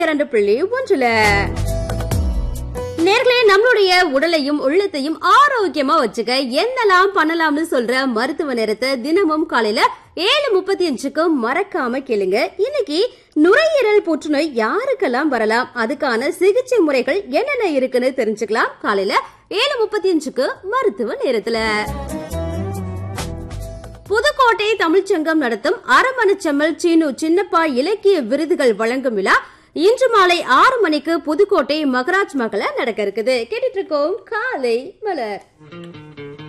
இரண்டு புள்ளி ஒன்றுல நேர்களே நம்மளுடைய உடலையும் உள்ளத்தையும் ஆரோக்கியமா வச்சுக்க என்னெல்லாம் பண்ணலாம்னு சொல்ற மருத்துவ நேரத்தை தினமும் காலையில ஏழு முப்பத்தி அஞ்சுக்கு மறக்காம கேளுங்க இன்னைக்கு நுரையீரல் புற்றுநோய் யாருக்கெல்லாம் வரலாம் அதுக்கான சிகிச்சை முறைகள் என்னென்ன இருக்குன்னு தெரிஞ்சுக்கலாம் காலையில ஏழு முப்பத்தி அஞ்சுக்கு மருத்துவ நேரத்துல புதுக்கோட்டை தமிழ்ச்சங்கம் நடத்தும் அரமணச்செம்மல் சீனு சின்னப்பா இலக்கிய விருதுகள் வழங்கும் விழா இன்று மாலை ஆறு மணிக்கு புதுக்கோட்டை மகராஜ் மகள நடக்க இருக்குது கேட்டுட்டு இருக்கோம் காலை மலர்